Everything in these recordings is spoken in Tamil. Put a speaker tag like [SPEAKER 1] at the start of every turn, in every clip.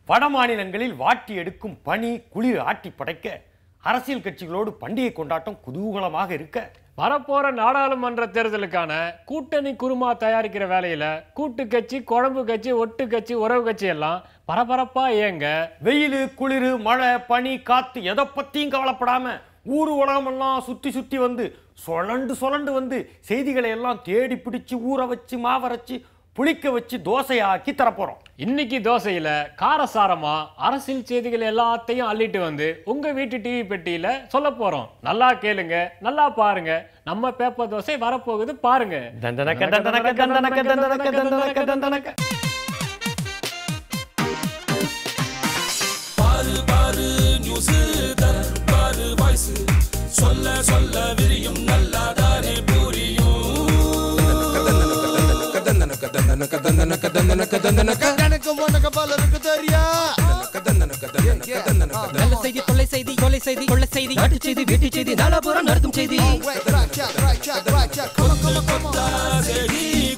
[SPEAKER 1] வட மாநிலங்களில் வாட்டி எடுக்கும் பனி குளிர் ஆட்டி படைக்க அரசியல் கட்சிகளோடு பண்டிகை கொண்டாட்டம் குதூகலமாக இருக்க
[SPEAKER 2] வரப்போற நாடாளுமன்ற தேர்தலுக்கான கூட்டணி குருமா தயாரிக்கிற வேலையில கூட்டு கட்சி குழம்பு கட்சி ஒட்டு கட்சி உறவு கட்சி எல்லாம் பரபரப்பா இயங்க
[SPEAKER 1] வெயில் குளிர் மழை பனி காத்து எதை பத்தியும் கவலைப்படாம ஊர் உலகமெல்லாம் சுத்தி சுத்தி வந்து சொலண்டு சொலண்டு வந்து செய்திகளை எல்லாம் தேடி பிடிச்சு ஊற வச்சு மாவரைச்சு புளிக்க வச்சு தோசையாக்கி தரப்போறோம்
[SPEAKER 2] இன்னைக்கு தோசையில காரசாரமா அரசியல் செய்திகள் எல்லாத்தையும் அள்ளிட்டு வந்து உங்க வீட்டு டிவி பெட்டியில சொல்ல போறோம் நல்லா கேளுங்க நல்லா பாருங்க நம்ம பேப்பர் தோசை வரப்போகுது பாருங்க
[SPEAKER 1] தந்தனக்க தந்தனக்க தந்தனக்க தந்தனக்க தந்தனக்க தந்தனக்க
[SPEAKER 3] எனக்கு உனக்கு பலருக்கு தெரியா
[SPEAKER 4] நல்ல செய்தி கொள்ளை செய்தி கொலை செய்தி கொள்ளை செய்தி நாட்டு செய்தி வீட்டு செய்தி நாலாபுரம் நடத்தும் செய்தி
[SPEAKER 3] Wait, right, yeah, right, yeah, right, yeah. Come on, come on, come on.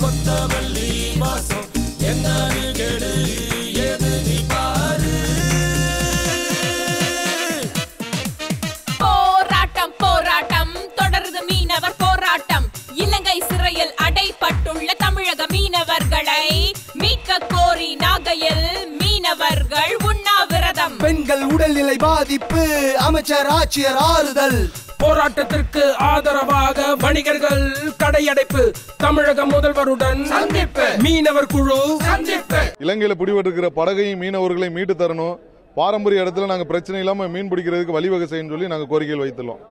[SPEAKER 5] போராட்டம் போராட்டம் தொடருது மீனவர் போராட்டம் இலங்கை சிறையில் அடைப்பட்டுள்ள தமிழக மீனவர்களை மீட்க கோரி நாகையில் மீனவர்கள் உண்ணாவிரதம்
[SPEAKER 3] பெண்கள் உடல்நிலை பாதிப்பு அமைச்சர் ஆட்சியர் ஆறுதல்
[SPEAKER 6] போராட்டத்திற்கு ஆதரவாக வணிகர்கள் கடையடைப்பு தமிழக முதல்வருடன் சந்திப்பு மீனவர் குழு சந்திப்பு
[SPEAKER 7] இலங்கையில பிடிபட்டிருக்கிற படகையும் மீனவர்களையும் மீட்டு தரணும் பாரம்பரிய இடத்துல நாங்க பிரச்சனை இல்லாம மீன் பிடிக்கிறதுக்கு வழிவகை செய்யணும்னு சொல்லி நாங்க கோரிக்கைகள் வைத்துள்ளோம்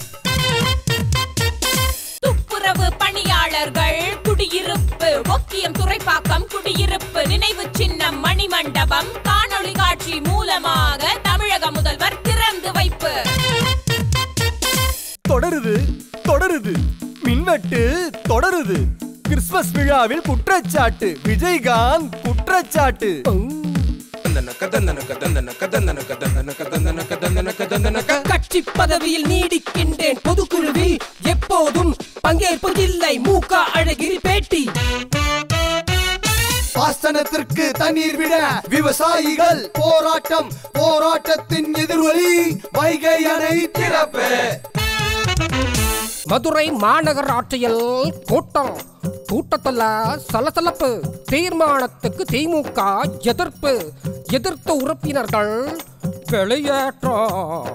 [SPEAKER 5] துப்புரவு பணியாளர்கள் குடியிருப்பு ஒக்கியம் துறைப்பாக்கம் குடியிருப்பு நினைவு சின்னம் மணிமண்டபம் காணொளி காட்சி மூலமாக தமிழக முதல்வர் திறந்து வைப்பு
[SPEAKER 3] தொடருது தொடருது மின்வெட்டு தொடருது கிறிஸ்துமஸ் விழாவில் குற்றச்சாட்டு விஜயகாந்த் குற்றச்சாட்டு
[SPEAKER 4] கட்சி பதவியில் நீடிக்கின்றேன் பொதுக்குழுவில் எப்போதும் பங்கேற்பதில்லை மூக்க அழகிரி பேட்டி
[SPEAKER 3] பாசனத்திற்கு தண்ணீர் விட விவசாயிகள் போராட்டம் போராட்டத்தின் எதிரொலி வைகை அணை திறப்பு
[SPEAKER 4] மதுரை மாநகராட்சியில் கூட்டம் கூட்டத்துல சலசலப்பு தீர்மானத்துக்கு திமுக எதிர்ப்பு எதிர்த்த உறுப்பினர்கள் வெளியேற்றம்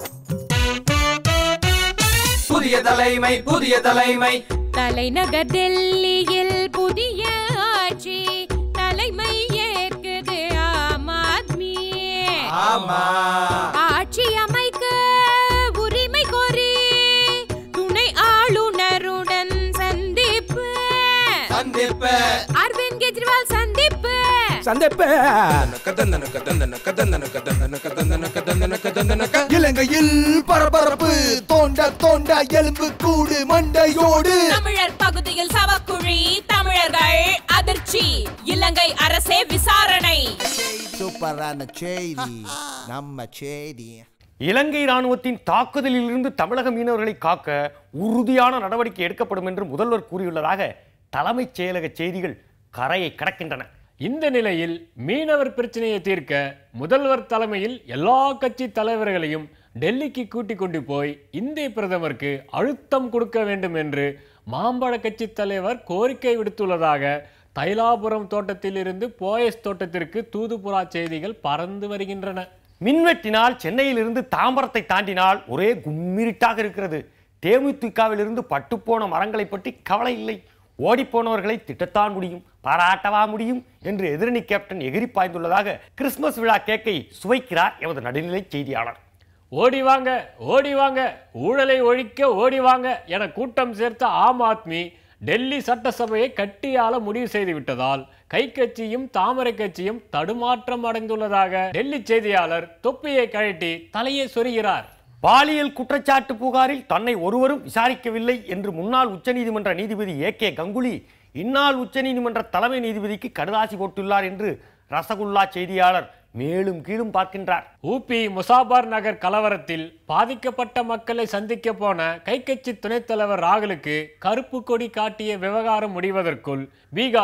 [SPEAKER 3] புதிய தலைமை புதிய தலைமை
[SPEAKER 5] தலைநகர் டெல்லியில் புதிய ஆட்சி தலைமை ஏற்குது ஆம் ஆத்மி
[SPEAKER 3] ஆமா
[SPEAKER 5] ஆட்சி அமைக்க உரிமை கோரி துணை ஆளுநருடன் சந்திப்பு
[SPEAKER 3] சந்திப்பு
[SPEAKER 5] அரவிந்த் கெஜ்ரிவால் சந்திப்பு
[SPEAKER 4] சந்திப்பு
[SPEAKER 3] இலங்கையில் பரபரப்பு தோண்ட தோண்ட எலும்பு கூடு மண்டையோடு
[SPEAKER 5] தமிழர் பகுதியில் சவக்குழி தமிழர்கள் அதிர்ச்சி இலங்கை அரசே விசாரணை
[SPEAKER 8] சூப்பரான செய்தி நம்ம செய்தி
[SPEAKER 1] இலங்கை ராணுவத்தின் தாக்குதலில் இருந்து தமிழக மீனவர்களை காக்க உறுதியான நடவடிக்கை எடுக்கப்படும் என்று முதல்வர் கூறியுள்ளதாக தலைமைச் செயலக செய்திகள் கரையை கடக்கின்றன
[SPEAKER 2] இந்த நிலையில் மீனவர் பிரச்சனையை தீர்க்க முதல்வர் தலைமையில் எல்லா கட்சி தலைவர்களையும் டெல்லிக்கு கூட்டிக் கொண்டு போய் இந்திய பிரதமருக்கு அழுத்தம் கொடுக்க வேண்டும் என்று மாம்பழ கட்சி தலைவர் கோரிக்கை விடுத்துள்ளதாக தைலாபுரம் தோட்டத்தில் இருந்து போயஸ் தோட்டத்திற்கு தூதுபுறா செய்திகள் பறந்து வருகின்றன
[SPEAKER 1] மின்வெட்டினால் சென்னையிலிருந்து தாம்பரத்தை தாண்டினால் ஒரே கும்மிரிட்டாக இருக்கிறது தேமுதிகவிலிருந்து பட்டுப்போன மரங்களை பற்றி கவலை இல்லை ஓடிப்போனவர்களை திட்டத்தான் முடியும் பாராட்டவா முடியும் என்று எதிரணி கேப்டன் எகிரி பாய்ந்துள்ளதாக கிறிஸ்துமஸ் விழா கேக்கை சுவைக்கிறார் எமது நடுநிலை செய்தியாளர்
[SPEAKER 2] ஓடி வாங்க ஓடி வாங்க ஊழலை ஒழிக்க ஓடி வாங்க என கூட்டம் சேர்த்த ஆம் ஆத்மி டெல்லி சட்டசபையை கட்டியாள முடிவு செய்து விட்டதால் கை கட்சியும் தாமரை கட்சியும் தடுமாற்றம் அடைந்துள்ளதாக டெல்லி செய்தியாளர் தொப்பியை கழட்டி தலையை சொரிகிறார்
[SPEAKER 1] பாலியல் குற்றச்சாட்டு புகாரில் தன்னை ஒருவரும் விசாரிக்கவில்லை என்று முன்னாள் உச்சநீதிமன்ற நீதிபதி ஏ கே கங்குலி இந்நாள் உச்சநீதிமன்ற தலைமை நீதிபதிக்கு கடுதாசி போட்டுள்ளார் என்று ரசகுல்லா செய்தியாளர் மேலும் கீழும் பார்க்கின்றார்
[SPEAKER 2] ஊபி முசாபார் நகர் கலவரத்தில் பாதிக்கப்பட்ட மக்களை சந்திக்க போன கைக்கட்சி துணைத் தலைவர் ராகுலுக்கு கருப்பு கொடி காட்டிய விவகாரம் முடிவதற்குள் பீகாரில்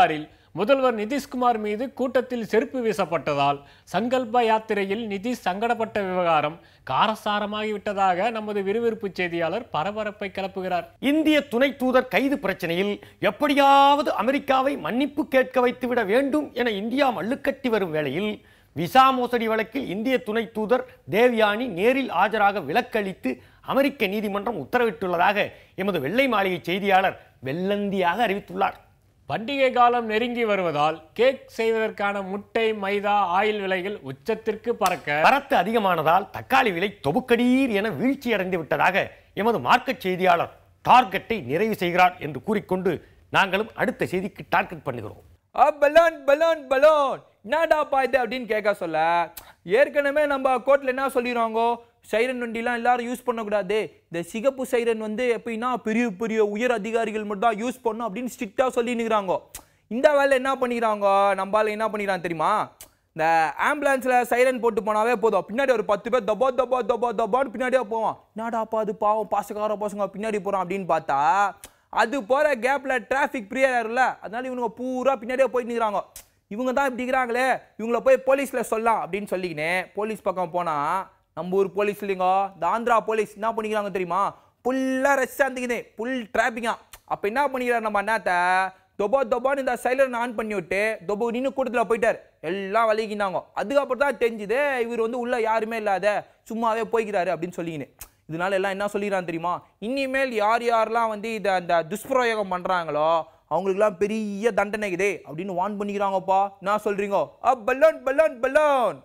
[SPEAKER 2] முதல்வர் நிதிஷ்குமார் மீது கூட்டத்தில் செருப்பு வீசப்பட்டதால் சங்கல்ப யாத்திரையில் நிதிஷ் சங்கடப்பட்ட விவகாரம் காரசாரமாகிவிட்டதாக நமது விறுவிறுப்பு செய்தியாளர் பரபரப்பை கிளப்புகிறார்
[SPEAKER 1] இந்திய துணை தூதர் கைது பிரச்சனையில் எப்படியாவது அமெரிக்காவை மன்னிப்பு கேட்க வைத்துவிட வேண்டும் என இந்தியா மல்லுக்கட்டி வரும் வேளையில் விசா மோசடி வழக்கில் இந்திய துணை தூதர் தேவ்யானி நேரில் ஆஜராக விலக்களித்து அமெரிக்க நீதிமன்றம் உத்தரவிட்டுள்ளதாக எமது வெள்ளை மாளிகை செய்தியாளர் வெள்ளந்தியாக அறிவித்துள்ளார்
[SPEAKER 2] பண்டிகை காலம் நெருங்கி வருவதால் கேக் செய்வதற்கான முட்டை மைதா ஆயில் விலைகள் உச்சத்திற்கு பறக்க
[SPEAKER 1] வரத்து அதிகமானதால் தக்காளி விலை தொபுக்கடீர் என வீழ்ச்சியடைந்து விட்டதாக எமது மார்க்கெட் செய்தியாளர் டார்கெட்டை நிறைவு செய்கிறார் என்று கூறிக்கொண்டு நாங்களும் அடுத்த செய்திக்கு டார்கெட் பண்ணுகிறோம்
[SPEAKER 9] ஆ பலூன் பலூன் பலூன் என்னடாப்பா இது அப்படின்னு கேட்க சொல்ல ஏற்கனவே நம்ம கோர்ட்ல என்ன சொல்லிடுவாங்க சைரன் வண்டிலாம் எல்லாரும் யூஸ் பண்ணக்கூடாது இந்த சிகப்பு சைரன் வந்து எப்படின்னா பெரிய பெரிய உயர் அதிகாரிகள் மட்டும் தான் யூஸ் பண்ணும் அப்படின்னு ஸ்ட்ரிக்டாக சொல்லினுக்கிறாங்க இந்த வேலை என்ன பண்ணிக்கிறாங்க நம்மளால என்ன பண்ணிக்கிறாங்க தெரியுமா இந்த ஆம்புலன்ஸ்ல சைரன் போட்டு போனாவே போதும் பின்னாடி ஒரு பத்து பேர் தபா தபா தபா தபான்னு பின்னாடியே போவான் என்னடாப்பா அது பாவம் பாசக்கார பசங்க பின்னாடி போறான் அப்படின்னு பார்த்தா அது போற கேப்ல டிராஃபிக் ஃப்ரீயா இருக்குல்ல அதனால இவனுங்க பூரா பின்னாடியே போயிட்டு நிற்கிறாங்க இவங்க தான் இப்படி இருக்கிறாங்களே இவங்கள போய் போலீஸ்ல சொல்லலாம் அப்படின்னு சொல்லிக்கினே போலீஸ் பக்கம் போனா நம்ம ஊர் போலீஸ் இல்லைங்க இந்த ஆந்திரா போலீஸ் என்ன பண்ணிக்கிறாங்க தெரியுமா ஃபுல்லா ரஷ் இருந்துக்குது ஃபுல் டிராபிக்கா அப்ப என்ன பண்ணிக்கிறார் நம்ம அண்ணாத்த தொபோ தொபான்னு இந்த சைலர் ஆன் பண்ணி விட்டு தொபோ நின்று கூட்டத்தில் போயிட்டார் எல்லாம் வலிக்கினாங்க அதுக்கப்புறம் தான் தெரிஞ்சுது இவர் வந்து உள்ள யாருமே இல்லாத சும்மாவே போய்க்கிறாரு அப்படின்னு சொல்லிக்கினு இதனால எல்லாம் என்ன சொல்லிக்கிறான் தெரியுமா இனிமேல் யார் யாரெல்லாம் வந்து இதை அந்த துஷ்பிரயோகம் பண்றாங்களோ அவங்களுக்குலாம் பெரிய தண்டனை இதே அப்படின்னு வான் பண்ணிக்கிறாங்கப்பா என்ன சொல்றீங்க அ பலூன் பலூன் பலூன்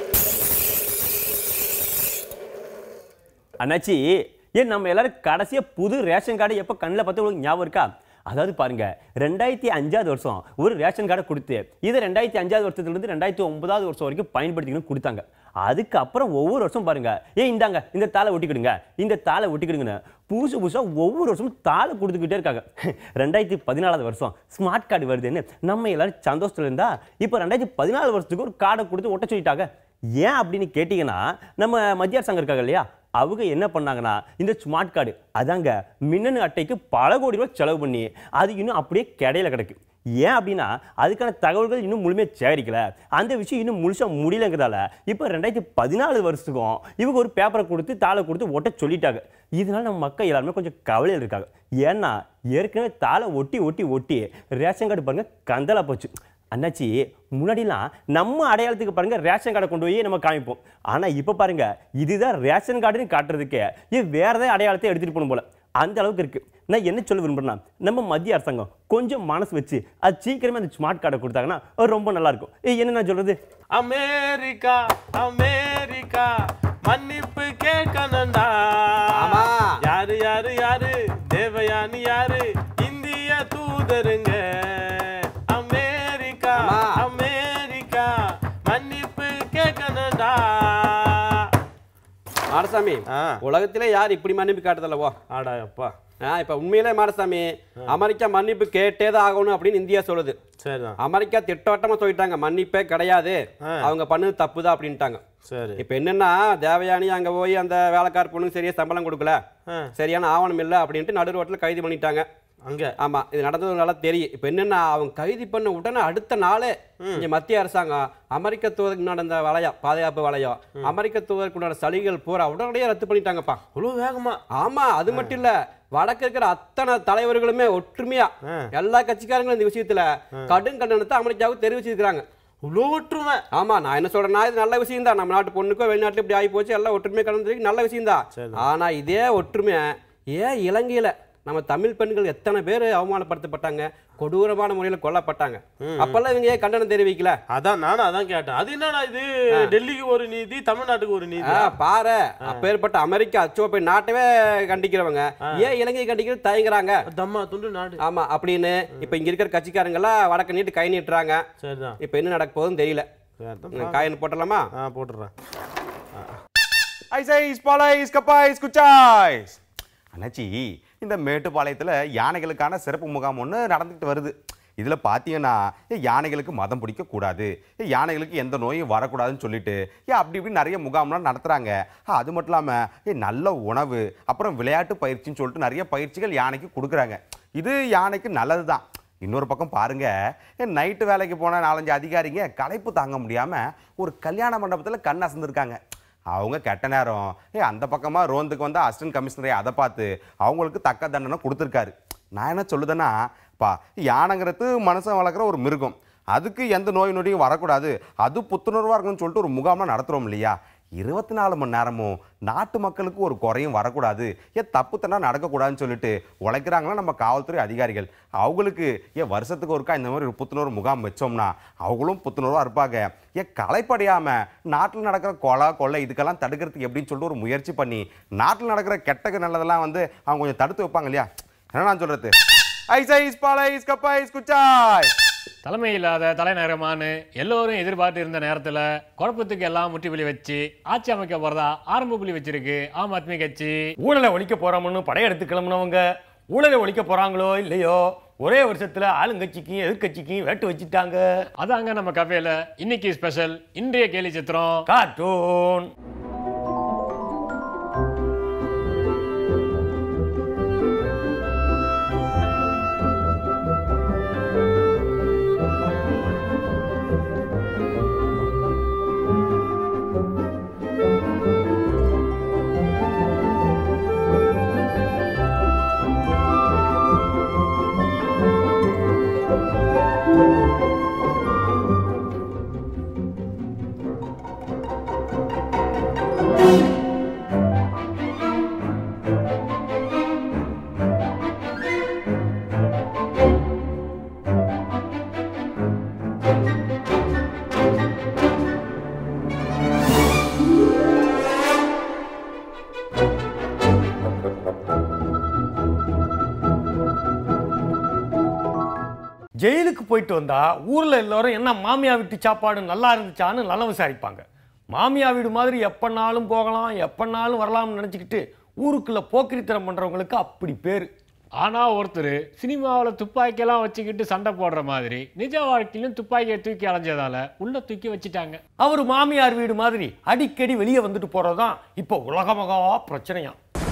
[SPEAKER 10] அண்ணாச்சி ஏன் நம்ம எல்லாரும் கடைசியா புது ரேஷன் கார்டு எப்போ கண்ணில் பார்த்து உங்களுக்கு ஞாபகம் இருக்கா அதாவது பாருங்க ரெண்டாயிரத்தி அஞ்சாவது வருஷம் ஒரு ரேஷன் கார்டை கொடுத்து இதை ரெண்டாயிரத்தி அஞ்சாவது வருஷத்துலேருந்து ரெண்டாயிரத்தி ஒன்பதாவது வருஷம் வரைக்கும் பயன்படுத்திக்கணும் கொடுத்தாங்க அதுக்கப்புறம் ஒவ்வொரு வருஷம் பாருங்க ஏன் இந்தாங்க இந்த தாளை ஒட்டிக்கிடுங்க இந்த தாளை ஒட்டிக்கிடுங்கன்னு புதுசு புதுசாக ஒவ்வொரு வருஷமும் தாளை கொடுத்துக்கிட்டே இருக்காங்க ரெண்டாயிரத்தி பதினாலாவது வருஷம் ஸ்மார்ட் கார்டு வருதுன்னு நம்ம எல்லாரும் சந்தோஷத்துல இருந்தா இப்போ ரெண்டாயிரத்தி பதினாலு வருஷத்துக்கு ஒரு கார்டை கொடுத்து ஒட்ட சொல்லிட்டாங்க ஏன் அப்படின்னு கேட்டிங்கன்னா நம்ம மத்திய அரசாங்கம் இருக்காங்க இல்லையா அவங்க என்ன பண்ணாங்கன்னா இந்த ஸ்மார்ட் கார்டு அதாங்க மின்னணு அட்டைக்கு பல கோடி ரூபாய் செலவு பண்ணி அது இன்னும் அப்படியே கிடையில கிடக்கு ஏன் அப்படின்னா அதுக்கான தகவல்கள் இன்னும் முழுமையாக சேகரிக்கல அந்த விஷயம் இன்னும் முழுசாக முடியலங்கிறதால இப்போ ரெண்டாயிரத்தி பதினாலு வருஷத்துக்கும் இவங்க ஒரு பேப்பரை கொடுத்து தாளை கொடுத்து ஒட்ட சொல்லிட்டாங்க இதனால நம்ம மக்கள் எல்லாருமே கொஞ்சம் கவலையில் இருக்காங்க ஏன்னா ஏற்கனவே தாளை ஒட்டி ஒட்டி ஒட்டி ரேஷன் கார்டு பாருங்க கந்தலா போச்சு அண்ணாச்சி முன்னாடிலாம் நம்ம அடையாளத்துக்கு பாருங்க ரேஷன் கார்டை கொண்டு போய் நம்ம காமிப்போம் ஆனா இப்ப பாருங்க இதுதான் ரேஷன் கார்டுன்னு காட்டுறதுக்கே இது வேற ஏதாவது அடையாளத்தை எடுத்துட்டு போகணும் போல அந்த அளவுக்கு இருக்கு நான் என்ன சொல்ல விரும்புறேன்னா நம்ம மத்திய அரசாங்கம் கொஞ்சம் மனசு வச்சு அது சீக்கிரமே அந்த ஸ்மார்ட் கார்டை கொடுத்தாங்கன்னா அது ரொம்ப நல்லா இருக்கும் ஏய், என்ன நான் சொல்றது
[SPEAKER 11] அமெரிக்கா அமெரிக்கா மன்னிப்பு கேட்கணும்டா யாரு யாரு யாரு தேவயானி யாரு இந்திய தூதருங்க அமெரிக்கா அமெரிக்கா மன்னிப்பு கேட்கணும்டா
[SPEAKER 12] மாடசாமி உலகத்திலே யார் இப்படி மன்னிப்பு காட்டுதல்லவோ
[SPEAKER 11] ஆடா அப்பா
[SPEAKER 12] ஆ இப்ப உண்மையிலே மாடசாமி அமெரிக்கா மன்னிப்பு கேட்டே தான் ஆகணும் அப்படின்னு இந்தியா சொல்லுது
[SPEAKER 11] சரிதான்
[SPEAKER 12] அமெரிக்கா திட்டவட்டமா சொல்லிட்டாங்க மன்னிப்பே கிடையாது அவங்க பண்ணது தப்பு தான் அப்படின்ட்டாங்க
[SPEAKER 11] சரி
[SPEAKER 12] இப்ப என்னன்னா தேவயானி அங்க போய் அந்த வேலைக்கார பொண்ணுக்கு சரியா சம்பளம் கொடுக்கல சரியான ஆவணம் இல்லை அப்படின்ட்டு நடு ரோட்ல கைது பண்ணிட்டாங்க
[SPEAKER 11] அங்க
[SPEAKER 12] ஆமா இது நடந்தது நல்லா தெரியும் இப்ப என்னன்னா அவங்க கைது பண்ண உடனே அடுத்த நாளே இங்க மத்திய அரசாங்கம் அமெரிக்க தூதருக்கு நடந்த வளையம் பாதுகாப்பு வளையம் அமெரிக்க தூதருக்கு உண்டான சலுகைகள் பூரா உடனடியே ரத்து பண்ணிட்டாங்கப்பா
[SPEAKER 11] அவ்வளவு வேகமா
[SPEAKER 12] ஆமா அது மட்டும் இல்ல வடக்கு இருக்கிற அத்தனை தலைவர்களுமே ஒற்றுமையா எல்லா கட்சிக்காரங்களும் இந்த விஷயத்துல கடும் கண்டனத்தை அமெரிக்காவுக்கு தெரிவிச்சிருக்காங்க
[SPEAKER 11] இவ்வளோ ஒற்றுமை
[SPEAKER 12] ஆமா நான் என்ன சொல்றேன்னா இது நல்ல விஷயம் தான் நம்ம நாட்டு பொண்ணுக்கோ வெளிநாட்டுல இப்படி ஆகி போச்சு எல்லாம் ஒற்றுமையா கலந்துருக்கு நல்ல விஷயம் தான் ஆனா இதே ஒற்றுமை ஏன் இலங்கையில நம்ம தமிழ் பெண்கள் எத்தனை பேர் அவமானப்படுத்தப்பட்டாங்க கொடூரமான முறையில் கொல்லப்பட்டாங்க அப்பெல்லாம் இவங்க ஏன் கண்டனம் தெரிவிக்கல
[SPEAKER 11] அதான் நானும் அதான் கேட்டேன் அது என்னடா இது டெல்லிக்கு ஒரு நீதி தமிழ்நாட்டுக்கு ஒரு நீதி
[SPEAKER 12] ஆ, பாரு அப்பேற்பட்ட அமெரிக்கா அச்சோப்பை நாட்டவே கண்டிக்கிறவங்க ஏன் இலங்கை கண்டிக்கிறது தயங்குறாங்க
[SPEAKER 11] தம்மா துண்டு நாடு
[SPEAKER 12] ஆமா அப்படின்னு இப்ப இங்க இருக்கிற கட்சிக்காரங்க எல்லாம் வடக்க நீட்டு கை நீட்டுறாங்க
[SPEAKER 11] சரிதான்
[SPEAKER 12] இப்ப என்ன நடக்க போகுதுன்னு தெரியல காயின் போட்டலாமா
[SPEAKER 11] ஆ போட்டுறேன்
[SPEAKER 13] ஐசைஸ் பாலைஸ் கப்பாய்ஸ் குச்சாய்ஸ் அண்ணாச்சி இந்த மேட்டுப்பாளையத்தில் யானைகளுக்கான சிறப்பு முகாம் ஒன்று நடந்துக்கிட்டு வருது இதில் பார்த்தீங்கன்னா ஏ, யானைகளுக்கு மதம் பிடிக்கக்கூடாது ஏ, யானைகளுக்கு எந்த நோயும் வரக்கூடாதுன்னு சொல்லிட்டு ஏ அப்படி இப்படி நிறைய முகாம்லாம் நடத்துகிறாங்க அது மட்டும் இல்லாமல் ஏ நல்ல உணவு அப்புறம் விளையாட்டு பயிற்சின்னு சொல்லிட்டு நிறைய பயிற்சிகள் யானைக்கு கொடுக்குறாங்க இது யானைக்கு நல்லது தான் இன்னொரு பக்கம் பாருங்க நைட்டு வேலைக்கு போன நாலஞ்சு அதிகாரிங்க களைப்பு தாங்க முடியாம ஒரு கல்யாண மண்டபத்தில் கண் அசந்திருக்காங்க அவங்க கெட்ட நேரம் ஏ அந்த பக்கமாக ரோந்துக்கு வந்த அசிஸ்டன்ட் கமிஷனரே அதை பார்த்து அவங்களுக்கு தக்க தண்டனை கொடுத்துருக்காரு நான் என்ன சொல்லுதேன்னா பா யானைங்கிறது மனுஷன் வளர்க்குற ஒரு மிருகம் அதுக்கு எந்த நோய் நொடியும் வரக்கூடாது அது புத்துணர்வாக இருக்கணும்னு சொல்லிட்டு ஒரு முகாம்லாம் நடத்துகிறோம் இல்லையா இருபத்தி நாலு மணி நேரமும் நாட்டு மக்களுக்கு ஒரு குறையும் வரக்கூடாது ஏன் தப்பு தண்டா நடக்கக்கூடாதுன்னு சொல்லிட்டு உழைக்கிறாங்களா நம்ம காவல்துறை அதிகாரிகள் அவங்களுக்கு ஏன் வருஷத்துக்கு ஒருக்கா இந்த மாதிரி ஒரு புத்துணர்வு முகாம் வச்சோம்னா அவங்களும் புத்துணர்வாக இருப்பாங்க ஏன் களைப்படையாமல் நாட்டில் நடக்கிற கொலை கொள்ளை இதுக்கெல்லாம் தடுக்கிறதுக்கு எப்படின்னு சொல்லிட்டு ஒரு முயற்சி பண்ணி நாட்டில் நடக்கிற கெட்ட நல்லதெல்லாம் வந்து அவங்க கொஞ்சம் தடுத்து வைப்பாங்க இல்லையா என்ன நான் சொல்கிறது ice ice ball ice cup ice குச்சாய்
[SPEAKER 2] தலைமை இல்லாத தலைநகரமானு எல்லோரும் எதிர்பார்த்து இருந்த நேரத்தில் குழப்பத்துக்கு எல்லாம் முற்றுப்புள்ளி வச்சு ஆட்சி அமைக்க போறதா ஆரம்ப புள்ளி வச்சிருக்கு ஆம் ஆத்மி கட்சி
[SPEAKER 1] ஊழலை ஒழிக்க போறோம்னு படையெடுத்து கிளம்புனவங்க ஊழலை ஒழிக்க போறாங்களோ இல்லையோ ஒரே வருஷத்துல ஆளுங்கட்சிக்கும் எதிர்க்கட்சிக்கும் வேட்டு வச்சுட்டாங்க
[SPEAKER 2] அதாங்க நம்ம கஃபேல இன்னைக்கு ஸ்பெஷல் இன்றைய கேலி சித்திரம்
[SPEAKER 1] கார்ட்டூன் ஜெயிலுக்கு போயிட்டு வந்தா ஊர்ல எல்லாரும் என்ன மாமியா வீட்டு சாப்பாடு நல்லா இருந்துச்சான்னு நல்லா விசாரிப்பாங்க மாமியா வீடு மாதிரி எப்பனாலும் போகலாம் எப்பனாலும் வரலாம்னு நினச்சிக்கிட்டு ஊருக்குள்ள போக்கிரித்தனம் பண்றவங்களுக்கு அப்படி பேர்
[SPEAKER 2] ஆனா ஒருத்தர் சினிமாவில் துப்பாக்கியெல்லாம் வச்சுக்கிட்டு சண்டை போடுற மாதிரி நிஜ வாழ்க்கையிலும் துப்பாக்கியை தூக்கி அலைஞ்சதால உள்ள தூக்கி வச்சுட்டாங்க
[SPEAKER 1] அவர் மாமியார் வீடு மாதிரி அடிக்கடி வெளியே வந்துட்டு போறதுதான் இப்போ உலகமகா பிரச்சனையா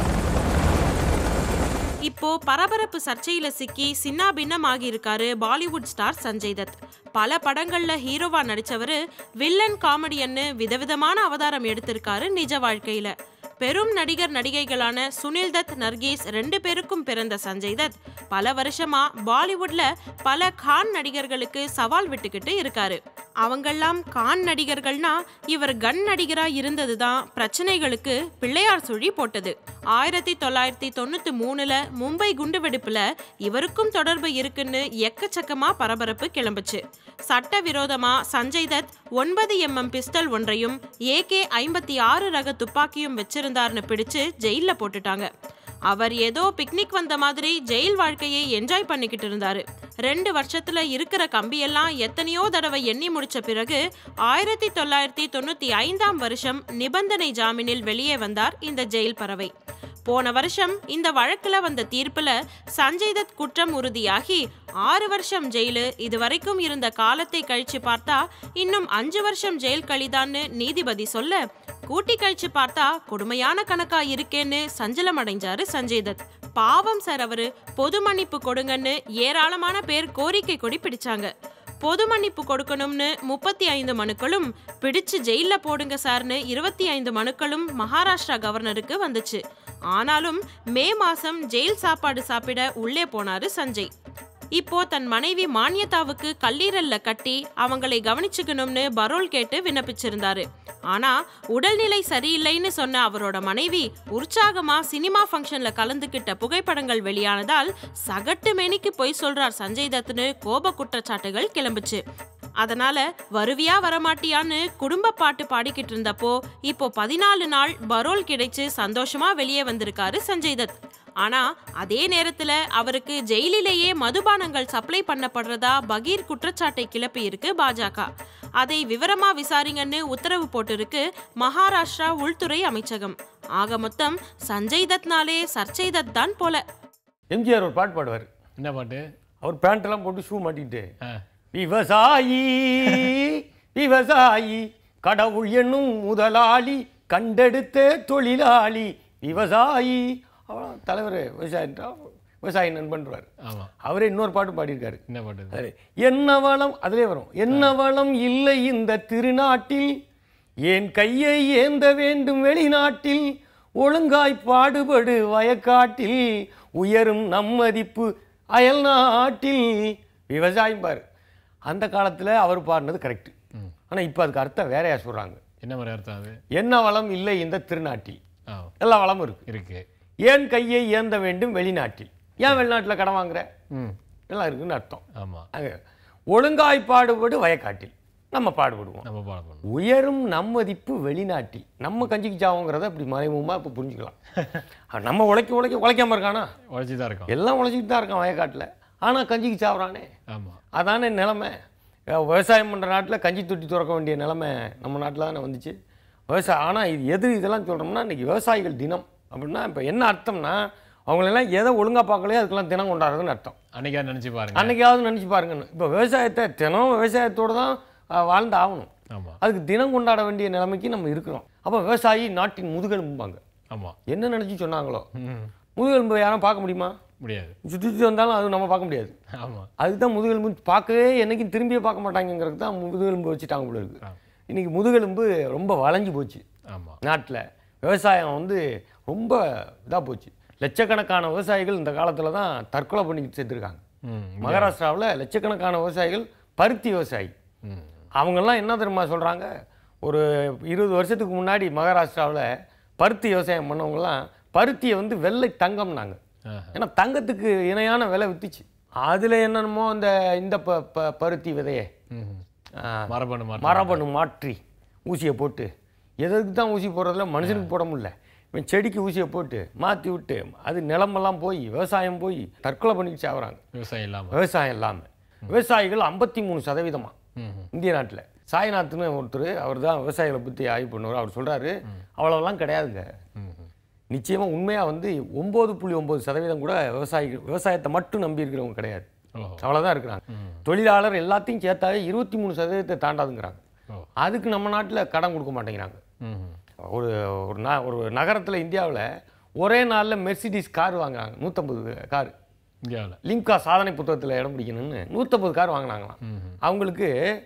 [SPEAKER 14] இப்போ பரபரப்பு சர்ச்சையில சிக்கி சின்னா பின்னமாகி இருக்காரு பாலிவுட் ஸ்டார் சஞ்சய் தத் பல படங்கள்ல ஹீரோவா நடிச்சவரு வில்லன் காமெடியன்னு விதவிதமான அவதாரம் எடுத்திருக்காரு நிஜ வாழ்க்கையில பெரும் நடிகர் நடிகைகளான சுனில் தத் நர்கீஸ் ரெண்டு பேருக்கும் பிறந்த சஞ்சய் தத் பல வருஷமா பாலிவுட்ல பல கான் நடிகர்களுக்கு சவால் விட்டுக்கிட்டு இருக்காரு அவங்கெல்லாம் கான் நடிகர்கள்னா இவர் கன் நடிகரா இருந்ததுதான் பிரச்சனைகளுக்கு பிள்ளையார் சுழி போட்டது ஆயிரத்தி தொள்ளாயிரத்தி தொண்ணூத்தி மூணுல மும்பை குண்டுவெடிப்புல இவருக்கும் தொடர்பு இருக்குன்னு எக்கச்சக்கமா பரபரப்பு கிளம்புச்சு சட்டவிரோதமா சஞ்சய் தத் ஒன்பது எம்எம் பிஸ்டல் ஒன்றையும் ஏகே ஐம்பத்தி ஆறு ரக துப்பாக்கியும் வச்சிருந்தார்னு பிடிச்சு ஜெயில்ல போட்டுட்டாங்க அவர் ஏதோ பிக்னிக் வந்த மாதிரி ஜெயில் வாழ்க்கையை என்ஜாய் பண்ணிக்கிட்டு இருந்தாரு ரெண்டு வருஷத்துல இருக்கிற கம்பியெல்லாம் எத்தனையோ தடவை எண்ணி முடிச்ச பிறகு ஆயிரத்தி தொள்ளாயிரத்தி தொண்ணூத்தி ஐந்தாம் வருஷம் நிபந்தனை ஜாமீனில் வெளியே வந்தார் இந்த ஜெயில் பறவை போன வருஷம் இந்த வழக்குல வந்த தீர்ப்புல சஞ்சய் தத் குற்றம் உறுதியாகி ஆறு வருஷம் ஜெயிலு இதுவரைக்கும் இருந்த காலத்தை கழிச்சு பார்த்தா இன்னும் அஞ்சு வருஷம் ஜெயில் கழிதான்னு நீதிபதி சொல்ல கூட்டி கழிச்சு பார்த்தா கொடுமையான கணக்கா இருக்கேன்னு சஞ்சலம் அடைஞ்சாரு சஞ்சய் தத் பாவம் சார் அவரு பொது மன்னிப்பு கொடுங்கன்னு ஏராளமான பேர் கோரிக்கை கொடி பிடிச்சாங்க பொது மன்னிப்பு கொடுக்கணும்னு முப்பத்தி ஐந்து மனுக்களும் பிடிச்சு ஜெயில போடுங்க சார்னு இருபத்தி ஐந்து மனுக்களும் மகாராஷ்டிரா கவர்னருக்கு வந்துச்சு ஆனாலும் மே மாசம் ஜெயில் சாப்பாடு சாப்பிட உள்ளே போனாரு சஞ்சய் இப்போ தன் மனைவி மானியதாவுக்கு கல்லீரல்ல கட்டி அவங்களை கவனிச்சுக்கணும்னு பரோல் கேட்டு விண்ணப்பிச்சிருந்தாரு ஆனா உடல்நிலை சரியில்லைன்னு சொன்ன அவரோட மனைவி உற்சாகமா சினிமா ஃபங்க்ஷன்ல கலந்துக்கிட்ட புகைப்படங்கள் வெளியானதால் சகட்டு மேனிக்கு பொய் சொல்றார் சஞ்சய் தத்னு கோப குற்றச்சாட்டுகள் கிளம்புச்சு அதனால வருவியா வரமாட்டியான்னு குடும்ப பாட்டு பாடிக்கிட்டு இருந்தப்போ இப்போ பதினாலு நாள் பரோல் கிடைச்சு சந்தோஷமா வெளியே வந்திருக்காரு சஞ்சய் தத் ஆனா அதே நேரத்துல அவருக்கு ஜெயிலிலேயே மதுபானங்கள் சப்ளை பண்ணப்படுறதா பகீர் குற்றச்சாட்டை கிளப்பி இருக்கு பாஜக அதை விவரமா விசாரிங்கன்னு உத்தரவு போட்டிருக்கு மகாராஷ்டிரா உள்துறை அமைச்சகம் ஆக மொத்தம் சஞ்சய் தத்னாலே சர்ச்சை தத் தான் போல
[SPEAKER 1] எம்ஜிஆர் ஒரு பாட்டு பாடுவார்
[SPEAKER 2] என்ன பாட்டு
[SPEAKER 1] அவர் பேண்ட் எல்லாம் போட்டு ஷூ மாட்டிட்டு விவசாயி விவசாயி கடவுள் என்னும் முதலாளி கண்டெடுத்த தொழிலாளி விவசாயி அவ்வளோ தலைவர் விவசாயின்றா விவசாயி நண்பன்றார்
[SPEAKER 2] ஆமா
[SPEAKER 1] அவரே இன்னொரு பாட்டு பாடியிருக்காரு
[SPEAKER 2] என்ன பாட்டு
[SPEAKER 1] அது என்ன வளம் அதிலே வரும் என்ன வளம் இல்லை இந்த திருநாட்டில் என் கையை ஏந்த வேண்டும் வெளிநாட்டில் ஒழுங்காய் பாடுபடு வயக்காட்டில் உயரும் நம்மதிப்பு அயல் நாட்டில் விவசாயம் பாரு அந்த காலத்தில் அவர் பாடினது கரெக்ட் ஆனால் இப்போ அதுக்கு அர்த்தம் வேறையா சொல்கிறாங்க
[SPEAKER 2] என்ன மாதிரி அர்த்தம் அது
[SPEAKER 1] என்ன வளம் இல்லை இந்த திருநாட்டில்
[SPEAKER 2] ஆ
[SPEAKER 1] எல்லா வளமும் இருக்கு
[SPEAKER 2] இருக்கு
[SPEAKER 1] ஏன் கையை ஏந்த வேண்டும் வெளிநாட்டில் ஏன் வெளிநாட்டில் கடன் வாங்குற
[SPEAKER 2] ம்
[SPEAKER 1] எல்லாம் இருக்குன்னு அர்த்தம்
[SPEAKER 2] ஆமா
[SPEAKER 1] அங்க ஒழுங்காய் பாடுபடு வயக்காட்டில் நம்ம பாடுபடுவோம்
[SPEAKER 2] நம்ம பாடம் பண்ணுவோம்
[SPEAKER 1] உயரும் நம்மதிப்பு வெளிநாட்டில் நம்ம கஞ்சிக்கு சாவோங்கிறத அப்படி மறைமுகமாக இப்போ புரிஞ்சுக்கலாம் அவன் நம்ம உழைக்க உழைக்க உழைக்காம இருக்கானா
[SPEAKER 2] உழைச்சி தான் இருக்கும்
[SPEAKER 1] எல்லாம் உழைச்சிட்டு தான் இருக்கான் வயக்காட்டில் ஆனால் கஞ்சிக்கு சாவுறானே
[SPEAKER 2] ஆமா
[SPEAKER 1] அதானே நிலமை அஹ் விவசாயம் பண்ணுற நாட்டில் கஞ்சி தொட்டி திறக்க வேண்டிய நிலமை நம்ம நாட்டில் தானே வந்துச்சு விவசாயம் ஆனால் இது எது இதெல்லாம் சொல்கிறோம்னா இன்றைக்கி விவசாயிகள் தினம் அப்படின்னா இப்போ என்ன அர்த்தம்னா அவங்களெல்லாம் எதை ஒழுங்காக பார்க்கலையோ அதுக்கெல்லாம் தினம் கொண்டாடுறதுன்னு அர்த்தம்
[SPEAKER 2] அன்னைக்கா நினைச்சு பாருங்க
[SPEAKER 1] அன்னைக்காவது நினச்சி பாருங்கன்னு இப்போ விவசாயத்தை தினம் விவசாயத்தோடு தான் அஹ், வாழ்ந்து ஆகணும்
[SPEAKER 2] ஆமா
[SPEAKER 1] அதுக்கு தினம் கொண்டாட வேண்டிய நிலைமைக்கு நம்ம இருக்கிறோம் அப்போ விவசாயி நாட்டின் முதுகெலும்பும்பாங்க
[SPEAKER 2] ஆமா
[SPEAKER 1] என்ன நினச்சி சொன்னாங்களோ
[SPEAKER 2] ம்
[SPEAKER 1] முதுகெலும்பு யாரும் பார்க்க முடியுமா
[SPEAKER 2] முடியாது
[SPEAKER 1] சுற்றி சுற்றி வந்தாலும் அது நம்ம பார்க்க முடியாது
[SPEAKER 2] ஆமா
[SPEAKER 1] அதுதான் முதுகெலும்பு பார்க்கவே என்னைக்கும் திரும்பியே பார்க்க மாட்டாங்கிறது தான் முதுகெலும்பு வச்சுட்டாங்க போல இருக்கு இன்னைக்கு முதுகெலும்பு ரொம்ப வளைஞ்சு போச்சு
[SPEAKER 2] ஆமா
[SPEAKER 1] நாட்டில் விவசாயம் வந்து ரொம்ப இதாக போச்சு லட்சக்கணக்கான விவசாயிகள் இந்த காலத்தில் தான் தற்கொலை பண்ணிக்கிட்டு செத்துருக்காங்க
[SPEAKER 2] ம்
[SPEAKER 1] மகாராஷ்டிராவில் லட்சக்கணக்கான விவசாயிகள் பருத்தி விவசாயி
[SPEAKER 2] ம்
[SPEAKER 1] அவங்கெல்லாம் என்ன தெரியுமா சொல்கிறாங்க ஒரு இருபது வருஷத்துக்கு முன்னாடி மகாராஷ்டிராவில் பருத்தி விவசாயம் பண்ணவங்கலாம் பருத்தியை வந்து வெள்ளை தங்கம்னாங்க
[SPEAKER 2] ஆஹா.
[SPEAKER 1] ஏன்னா தங்கத்துக்கு இணையான விலை வித்துச்சு அதில் என்னென்னமோ அந்த இந்த ப ப- பருத்தி விதையை
[SPEAKER 2] ம்
[SPEAKER 1] ஆ,
[SPEAKER 2] மரபணு மாற்றம்.
[SPEAKER 1] மரபணு மாற்றி ஊசியை போட்டு எதற்கு தான் ஊசி போடுறதுல மனுஷனுக்கு போட முடியல இவன் செடிக்கு ஊசியை போட்டு மாற்றி விட்டு அது நிலமெல்லாம் போய் விவசாயம் போய் தற்கொலை பண்ணிட்டு சாகுறாங்க
[SPEAKER 2] விவசாயம் இல்லாம
[SPEAKER 1] விவசாயம் இல்லாமல் விவசாயிகள் ஐம்பத்தி மூணு சதவீதமா
[SPEAKER 2] ம்
[SPEAKER 1] இந்திய நாட்டில் சாய்நாத்னு ஒருத்தர் அவர் தான் விவசாயிகளை பற்றி ஆய்வு பண்ணுவார் அவர் சொல்கிறாரு அவ்வளோலாம் கிடையாதுங்க
[SPEAKER 2] ம்
[SPEAKER 1] நிச்சயமாக உண்மையாக வந்து ஒம்பது புள்ளி ஒம்பது சதவீதம் கூட விவசாயிகள் விவசாயத்தை மட்டும் நம்பி இருக்கிறவங்க கிடையாது
[SPEAKER 2] ஓஹோ
[SPEAKER 1] அவ்வளோதான் இருக்கிறாங்க தொழிலாளர் எல்லாத்தையும் சேர்த்தாவே இருபத்தி மூணு சதவீதத்தை தாண்டாதுங்கிறாங்க
[SPEAKER 2] ஓ
[SPEAKER 1] அதுக்கு நம்ம நாட்டில் கடன் கொடுக்க மாட்டேங்கிறாங்க
[SPEAKER 2] ம்
[SPEAKER 1] ஒரு ஒரு ந ஒரு நகரத்தில் இந்தியாவில் ஒரே நாளில் மெர்சிடிஸ் கார் வாங்குறாங்க நூற்றம்பது கார்
[SPEAKER 2] இந்தியாவில்
[SPEAKER 1] லிம்கா சாதனை புத்தகத்தில் இடம் பிடிக்கணும்னு நூற்றம்பது கார் வாங்கினாங்களாம்
[SPEAKER 2] ம்
[SPEAKER 1] அவங்களுக்கு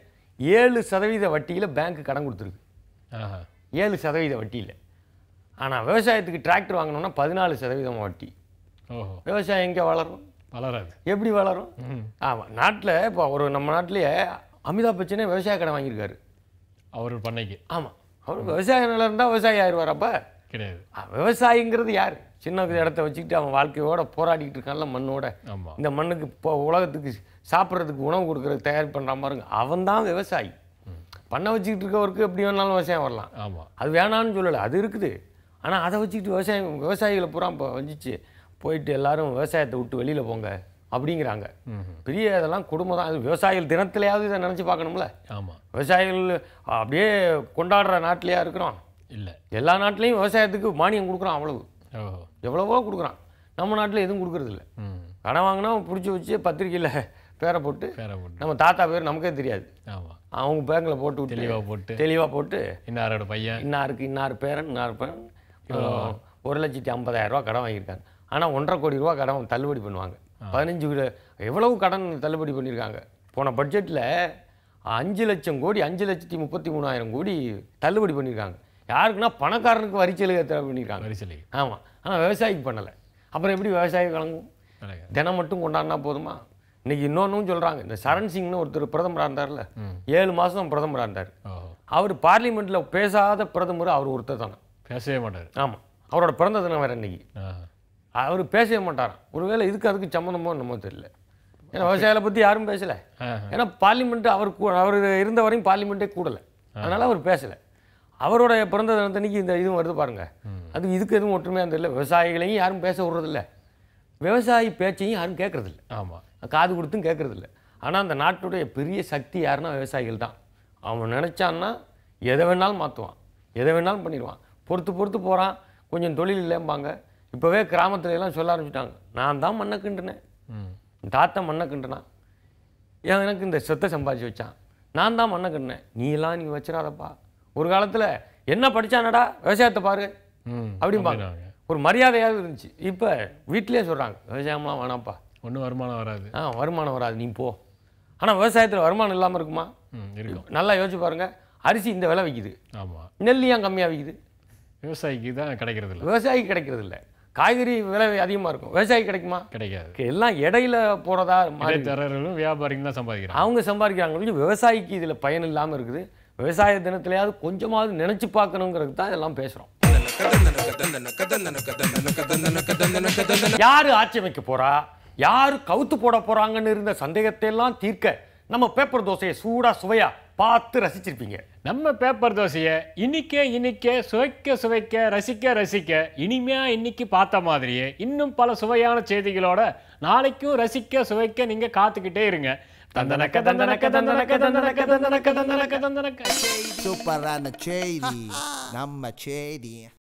[SPEAKER 1] ஏழு சதவீத வட்டியில் பேங்க் கடன் கொடுத்துருக்கு
[SPEAKER 2] ஆஹா
[SPEAKER 1] ஏழு சதவீத வட்டியில் ஆனால் விவசாயத்துக்கு டிராக்டர் வாங்கணும்னா பதினாலு சதவீதம் வட்டி
[SPEAKER 2] ஓஹோ
[SPEAKER 1] விவசாயம் எங்கே வளரும்
[SPEAKER 2] வளராது
[SPEAKER 1] எப்படி வளரும்
[SPEAKER 2] ம்
[SPEAKER 1] ஆமாம் நாட்டில் இப்போ ஒரு நம்ம நாட்டிலேயே அமிதாப் பச்சனே விவசாய கடன் வாங்கியிருக்காரு
[SPEAKER 2] அவர் பண்ணைக்கு
[SPEAKER 1] ஆமாம் அவர் விவசாய நிலம் இருந்தால் விவசாயி ஆயிடுவார் அப்போ
[SPEAKER 2] கிடையாது
[SPEAKER 1] விவசாயிங்கிறது யார் சின்ன இடத்த வச்சுக்கிட்டு அவன் வாழ்க்கையோட போராடிக்கிட்டு இருக்கான்ல மண்ணோட
[SPEAKER 2] ஆமா
[SPEAKER 1] இந்த மண்ணுக்கு இப்போ உலகத்துக்கு சாப்பிட்றதுக்கு உணவு கொடுக்கறதுக்கு தயார் பண்ணுற பாருங்க அவன் தான் விவசாயி பண்ணை வச்சுக்கிட்டு இருக்கவருக்கு எப்படி வேணாலும் விவசாயம் வரலாம்
[SPEAKER 2] ஆமா
[SPEAKER 1] அது வேணான்னு சொல்லலை அது இருக்குது ஆனால் அதை வச்சுக்கிட்டு விவசாயம் விவசாயிகளை பூரா இப்போ வஞ்சிச்சு போயிட்டு எல்லாரும் விவசாயத்தை விட்டு வெளியில் போங்க அப்படிங்கிறாங்க
[SPEAKER 2] ம்
[SPEAKER 1] பெரிய இதெல்லாம் குடும்பம் தான் அது விவசாயிகள் தினத்திலேயாவது இதை நினச்சி பார்க்கணும்ல
[SPEAKER 2] ஆமா
[SPEAKER 1] விவசாயிகள் அப்படியே கொண்டாடுற நாட்டிலையா இருக்கிறோம்
[SPEAKER 2] இல்ல
[SPEAKER 1] எல்லா நாட்டிலையும் விவசாயத்துக்கு மானியம் கொடுக்குறான் அவ்வளவு
[SPEAKER 2] ஓஹோ
[SPEAKER 1] எவ்வளவோ கொடுக்குறான் நம்ம நாட்டில் எதுவும் கொடுக்கறதில்ல
[SPEAKER 2] ம்
[SPEAKER 1] கடன் வாங்கினா பிடிச்சி வச்சு பத்திரிக்கையில் பேரை போட்டு
[SPEAKER 2] பேரை போட்டு
[SPEAKER 1] நம்ம தாத்தா பேர் நமக்கே தெரியாது
[SPEAKER 2] ஆமா
[SPEAKER 1] அவங்க பேங்கில் போட்டு விட்டு
[SPEAKER 2] தெளிவா போட்டு
[SPEAKER 1] தெளிவாக போட்டு
[SPEAKER 2] இன்னாரோட பையன்
[SPEAKER 1] இன்னாருக்கு இன்னார் பேரன் இன்னார் பேரன் ஒரு லட்சத்தி ஐம்பதாயிரம் ரூபா கடன் வாங்கியிருக்காங்க ஆனால் ஒன்றரை கோடி ரூபா கடன் தள்ளுபடி பண்ணுவாங்க பதினஞ்சு விட- எவ்வளவு கடன் தள்ளுபடி பண்ணியிருக்காங்க போன பட்ஜெட்டில் அஞ்சு லட்சம் கோடி அஞ்சு லட்சத்தி முப்பத்தி மூணாயிரம் கோடி தள்ளுபடி பண்ணியிருக்காங்க யாருக்குன்னா பணக்காரனுக்கு வரிச்சலுகை தள்ளுபடி பண்ணியிருக்காங்க
[SPEAKER 2] வரிசலை
[SPEAKER 1] ஆமாம் ஆனால் விவசாயிக்கு பண்ணலை அப்புறம் எப்படி விவசாயி கலங்கும்
[SPEAKER 2] கிடையாது
[SPEAKER 1] தினம் மட்டும் கொண்டாடினா போதுமா இன்னைக்கு இன்னொன்றும் சொல்கிறாங்க இந்த சரண் சிங்னு ஒருத்தர் பிரதமராக இருந்தார்ல
[SPEAKER 2] ம்.
[SPEAKER 1] ஏழு மாதம் பிரதமராக இருந்தார்
[SPEAKER 2] ஓஹோ
[SPEAKER 1] அவர் பார்லிமெண்ட்டில் பேசாத பிரதமர் அவர் ஒருத்தர் தானே
[SPEAKER 2] பேசவே மாட்டாரு
[SPEAKER 1] ஆமாம் அவரோட பிறந்த தினம் வேறு இன்னைக்கு
[SPEAKER 2] ஆஹா
[SPEAKER 1] அவர் பேசவே மாட்டாராம் ஒருவேளை இதுக்கு அதுக்கு சம்மந்தமோ என்னமோ தெரியல ஏன்னா விவசாயிகளை பற்றி யாரும் பேசலை
[SPEAKER 2] ஆஹா.
[SPEAKER 1] ஏன்னா பார்லிமெண்ட் அவர் கூ- அவர் இருந்த வரையும் பார்லிமெண்ட்டே கூடலை அதனால் அவர் பேசலை அவரோட பிறந்த தினத்தன்னைக்கு இந்த இதுவும் வருது பாருங்க அது இதுக்கு எதுவும் ஒற்றுமையாக தெரியல விவசாயிகளையும் யாரும் பேச விடுறதில்ல விவசாயி பேச்சையும் யாரும் கேட்கறதில்ல
[SPEAKER 2] ஆமா
[SPEAKER 1] காது கொடுத்தும் கேட்கறதில்ல ஆனால் அந்த நாட்டுடைய பெரிய சக்தி யாருன்னா விவசாயிகள் தான் அவன் நினச்சான்னா எதை வேணாலும் மாற்றுவான் எதை வேணாலும் பண்ணிடுவான் பொறுத்து பொறுத்து போகிறான் கொஞ்சம் தொழில் இல்லைம்பாங்க இப்போவே கிராமத்துல எல்லாம் சொல்ல ஆரம்பிச்சிட்டாங்க நான் தான் மண்ணை கிண்டுனேன்
[SPEAKER 2] ம்
[SPEAKER 1] என் தாத்தா மண்ணை கிண்டுனான் ஏன் எனக்கு இந்த சொத்தை சம்பாதிச்சு வச்சான் நான் தான் மண்ணை கிண்டினேன் நீ எல்லாம் நீ வச்சிடாதப்பா ஒரு காலத்தில் என்ன படிச்சானடா விவசாயத்தை பாரு
[SPEAKER 2] ம்
[SPEAKER 1] அப்படிம்பாங்க ஒரு மரியாதையாவது இருந்துச்சு இப்போ வீட்டிலே சொல்கிறாங்க விவசாயம்லாம் வேணாம்ப்பா
[SPEAKER 2] ஒன்றும் வருமானம் வராது
[SPEAKER 1] ஆ வருமானம் வராது நீ போ ஆனால் விவசாயத்தில் வருமானம் இல்லாமல் இருக்குமா
[SPEAKER 2] ம், இருக்கும்
[SPEAKER 1] நல்லா யோசிச்சு பாருங்க அரிசி இந்த விலை விற்கிது
[SPEAKER 2] ஆமாம்
[SPEAKER 1] நெல் ஏன் கம்மியாக விற்கிது
[SPEAKER 2] விவசாயிக்கு தான் கிடைக்கிறது இல்லை
[SPEAKER 1] விவசாயிக்கு கிடைக்கிறது இல்ல காய்கறி விலை அதிகமாக இருக்கும் விவசாயி கிடைக்குமா
[SPEAKER 2] கிடைக்காது
[SPEAKER 1] எல்லாம் இடையில போறதா மாறி
[SPEAKER 2] இடைத்தரகர்களும் வியாபாரிகளும் தான் சம்பாதிக்கிறாங்க
[SPEAKER 1] அவங்க சம்பாதிக்கிறாங்க ஒழிய விவசாயிக்கு இதில் பயன் இல்லாமல் இருக்குது விவசாய தினத்திலேயாவது கொஞ்சமாவது நினைச்சு பார்க்கணுங்கிறதுக்கு தான் இதெல்லாம் பேசுகிறோம் யாரு ஆட்சி அமைக்க போறா யாரு கவுத்து போட போறாங்கன்னு இருந்த சந்தேகத்தை எல்லாம் தீர்க்க நம்ம பேப்பர் தோசையை சூடா சுவையா பார்த்து ரசிச்சிருப்பீங்க
[SPEAKER 2] நம்ம பேப்பர் தோசையை இனிக்க இனிக்க சுவைக்க சுவைக்க ரசிக்க ரசிக்க இனிமையா இன்னைக்கு பார்த்த மாதிரியே இன்னும் பல சுவையான செய்திகளோட நாளைக்கும் ரசிக்க சுவைக்க நீங்க காத்துக்கிட்டே இருங்க தந்தனக்க தந்தனக்க தந்தனக்க தந்தனக்க தந்தனக்க தந்தனக்க தந்தனக்க
[SPEAKER 8] சூப்பரான செய்தி நம்ம செய்தி